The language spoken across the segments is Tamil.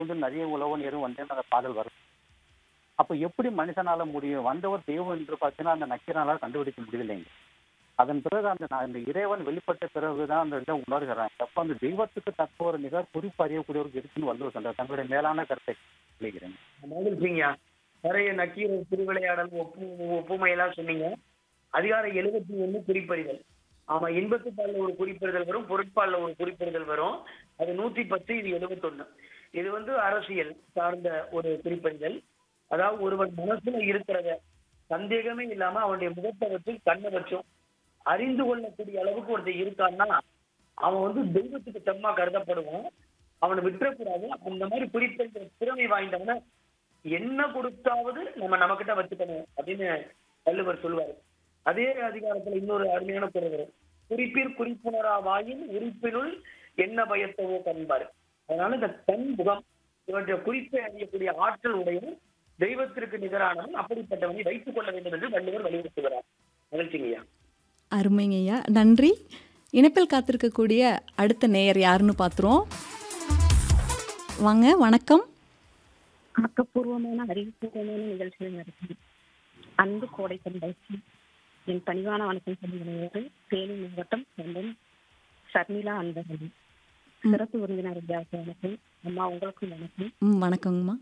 வந்து நிறைய உழவன் எதுவும் வந்து அந்த பாடல் வரும் அப்ப எப்படி மனுஷனால முடியும் வந்தவர் தெய்வம் என்று பார்த்தீங்கன்னா அந்த நக்கீரனால கண்டுபிடிக்க முடியலைங்க அதன் பிறகு அந்த நான் இந்த இறைவன் வெளிப்பட்ட பிறகுதான் அந்த இதை உணர்கிறான் அப்ப அந்த தெய்வத்துக்கு தக்க ஒரு நிகர் குறிப்பு அறியக்கூடியவருக்கு இருக்குன்னு வள்ளுவர் சொல்றார் தன்னுடைய மேலான கருத்தை சொல்லிக்கிறேன் மகிழ்ச்சிங்க நிறைய நக்கீரர் திருவிளையாடல் ஒப்பு ஒப்புமையெல்லாம் சொன்னீங்க அதிகாரம் எழுபத்தி ஒண்ணு குறிப்பறிதல் ஆமா இன்பத்துப்பால்ல ஒரு குறிப்பிடுதல் வரும் பொருட்பால்ல ஒரு குறிப்பிடுதல் வரும் அது நூத்தி பத்து இது எழுபத்தொன்னு இது வந்து அரசியல் சார்ந்த ஒரு குறிப்பறிதல் அதாவது ஒருவன் மனசுல இருக்கிறத சந்தேகமே இல்லாம அவனுடைய முகத்தை வச்சு கண்ணை வச்சும் அறிந்து கொள்ளக்கூடிய அளவுக்கு ஒருத்தர் இருக்கான்னா அவன் வந்து தெய்வத்துக்கு செம்மா கருதப்படுவான் அவனை விட்டுறக்கூடாது அந்த மாதிரி குறிப்பிட்ட திறமை வாய்ந்தவன என்ன கொடுத்தாவது நம்ம நம்ம கிட்ட வச்சுக்கணும் அப்படின்னு வள்ளுவர் சொல்லுவாரு அதே அதிகாரத்துல இன்னொரு அருமையான குரல் வரும் குறிப்பிற் குறிப்புணரா வாயின் உறுப்பினுள் என்ன பயத்தவோ கண்பாரு அதனால இந்த கண் முகம் இவற்றை குறிப்பை அறியக்கூடிய ஆற்றல் உடையவன் தெய்வத்திற்கு நிகரானவன் அப்படிப்பட்டவனை வைத்துக் கொள்ள வேண்டும் என்று வள்ளுவர் வலியுறுத்துகிறார் மகிழ்ச்சிங்கய்யா அருமைங்க ஐயா நன்றி இணைப்பில் காத்திருக்கக்கூடிய அடுத்த நேயர் யாருன்னு பார்த்துருவோம் வாங்க வணக்கம் ஆக்கப்பூர்வமான அறிவுபூர்வமான நிகழ்ச்சிகள் நடக்கும் அன்பு கோடை பண்பாய்க்கு என் பணிவான வணக்கம் சொல்லுகிறது தேனி மாவட்டம் சொந்தம் ஷர்மிளா அன்பகன் சிறப்பு விருந்தினர் ஐயாவுக்கு வணக்கம் அம்மா உங்களுக்கும் வணக்கம் ம் வணக்கங்கம்மா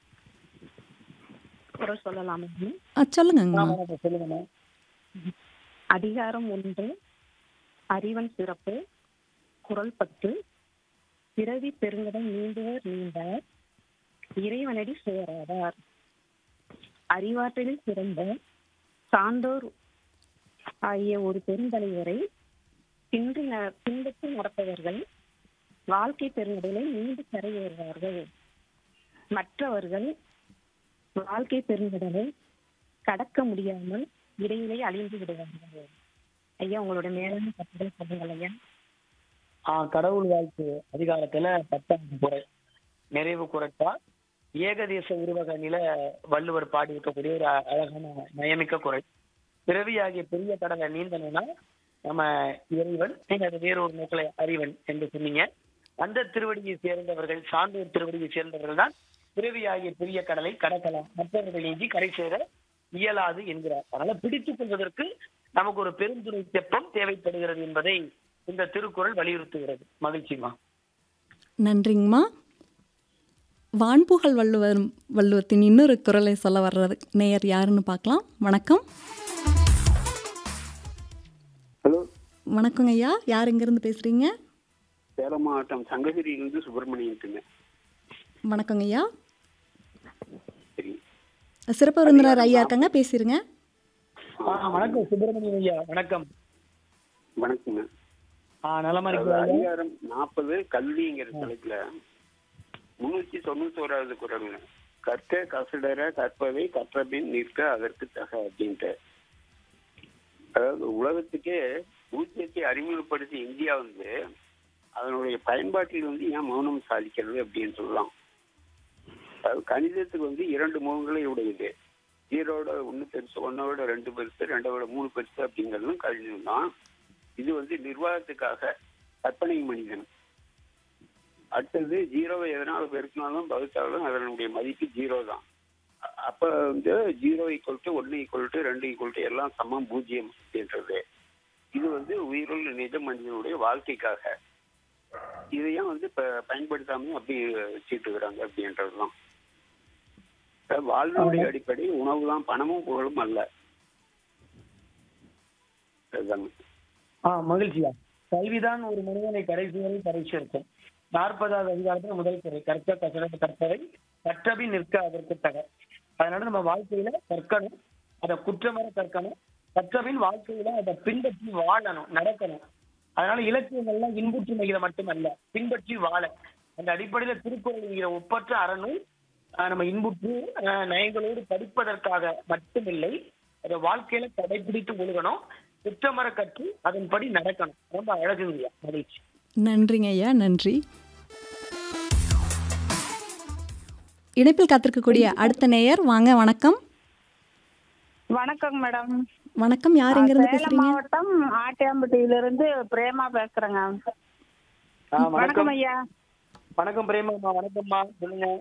குரல் சொல்லலாமா ஆ சொல்லுங்கங்கம்மா ஆமா, சொல்லுங்கம்மா அதிகாரம் ஒன்று அறிவன் சிறப்பு குரல் பத்து பிறவி பெருங்கடம் நீண்டுவர் நீண்டார் இறைவனடி சேராதார் அறிவாற்றலில் சிறந்த சான்றோர் ஆகிய ஒரு பெருந்தலைவரை பின்றி ந- பின்பற்றி நடப்பவர்கள் வாழ்க்கை பெருங்கடலை நீண்டு கரையேறுவார்கள் மற்றவர்கள் வாழ்க்கை பெருங்கடலை கடக்க முடியாமல் இடையிலே அழிந்து விடுவார்கள் ஐயா உங்களோட மேலான கருத்துக்கள் சொல்லுங்கள் ஐயா ஆஹ் கடவுள் வாழ்த்து அதிகாரத்துல பத்தாம் குரல் நிறைவு குரட்டா ஏகதேச உருவக நில வள்ளுவர் பாடி இருக்கக்கூடிய ஒரு அ- அழகான நயமிக்க குரல் பிறவியாகிய பெரிய கடலை நீந்தணும்னா நம்ம இறைவன் நீங்க அது வேறொரு நோக்கில அறிவன் என்று சொன்னீங்க அந்த திருவடியை சேர்ந்தவர்கள் சான்றோர் திருவடியை சேர்ந்தவர்கள் தான் பிறவியாகிய பெரிய கடலை கடக்கலாம் மற்றவர்கள் நீங்கி கரை சேர இயலாது என்கிறார் அதனால பிடித்துக் கொள்வதற்கு நமக்கு ஒரு பெருந்துணை தெப்பம் தேவைப்படுகிறது என்பதை இந்த திருக்குறள் வலியுறுத்துகிறது மகிழ்ச்சிமா நன்றிங்கம்மா வான்புகழ் வள்ளுவர் வள்ளுவத்தின் இன்னொரு குரலை சொல்ல வர்றது நேயர் யாருன்னு பார்க்கலாம் வணக்கம் ஹலோ வணக்கங்க ஐயா யார் எங்கேருந்து பேசுகிறீங்க சேலம் மாவட்டம் சங்ககிரியிலிருந்து சுப்பிரமணியன் வணக்கங்க ஐயா சரி சிறப்பு விருந்தினர் ஐயா இருக்காங்க பேசிடுங்க ஆ, வணக்கம் சுப்பிரமணியம் ஐயா வணக்கம் வணக்கங்க ஆ நலமா அதாவது இருக்கீங்களா ஐயா? அதிகாரம் நாற்பது கல்விங்கிற தலைப்புல முன்னூத்தி தொண்ணூத்தி ஓராவது குரல்ங்க கற்க கசடர கற்பவை கற்றபின் நிற்க அதற்கு தக அப்படின்ட்டு அதாவது உலகத்துக்கே பூஜ்யத்தை அறிமுகப்படுத்தி இந்தியா வந்து அதனுடைய பயன்பாட்டில் வந்து ஏன் மௌனம் சாதிக்கிறது அப்படின்னு சொல்லலாம் அதாவது கணிதத்துக்கு வந்து இரண்டு முகங்களை உடையது ஜீரோட ஒன்று பெருசு ஒன்னோட ரெண்டு பெருசு ரெண்டோட மூணு பெருசு அப்படிங்கிறதும் கணிதம் தான் இது வந்து நிர்வாகத்துக்காக கற்பனை மனிதன் அடுத்தது ஜீரோவை எதனால பெருக்கினாலும் பகுத்தாலும் அதனுடைய மதிப்பு ஜீரோ தான் அ- அப்ப வந்து ஜீரோ ஈக்குவல் டு ஒன்னு ஈக்குவல் டு ரெண்டு ஈக்குவல் டு எல்லாம் சமம் பூஜ்ஜியம் அப்படின்றது இது வந்து உயிருள்ள நிஜ மனிதனுடைய வாழ்க்கைக்காக இதையும் வந்து இப்ப பயன்படுத்தாம அப்படி வச்சுட்டு இருக்கிறாங்க அப்படின்றதுதான் இப்ப வாழ்வினுடைய அடிப்படை உணவு தான் பணமும் புகழும் அல்ல அதுதாங்க ஆ மகிழ்ச்சியா கல்விதான் ஒரு மனிதனை கடைசி வரை பரிசு இருக்கும் நாற்பதாவது அதிகாரத்துல முதல் குறை கற்க கசடத்தை கற்பவை கற்றபின் நிற்க அதற்கு தக அதனால நம்ம வாழ்க்கையில கற்கணும் அதை குற்றமர கற்கணும் கற்றபின் வாழ்க்கையில அதை பின்பற்றி வாழணும் நடக்கணும் அதனால இலக்கியங்கள்லாம் இன்புற்று மிகிற மட்டுமல்ல பின்பற்றி வாழ அந்த அடிப்படையில திருக்குறள் என்கிற ஒப்பற்ற அறநூல் ஆஹ், நம்ம இன்புற்று ஆஹ், நயங்களோடு படிப்பதற்காக மட்டுமில்லை அதை வாழ்க்கையில கடைபிடித்து ஒழுகணும் குற்றமர கற்று அதன்படி நடக்கணும் ரொம்ப அழகுங்கய்யா மகிழ்ச்சி நன்றிங்க ஐயா நன்றி இணைப்பில் காத்திருக்கக்கூடிய அடுத்த நேயர் வாங்க வணக்கம் வணக்கம் மேடம் வணக்கம் யார் எங்கேருந்து சேலம் பேசுறீங்க மாவட்டம் ஆட்டியாம்பட்டியில இருந்து பிரேமா பேசுறேங்க ஆ, வணக்கம் ஐயா வணக்கம் பிரேமாம்மா வணக்கம்மா சொல்லுங்க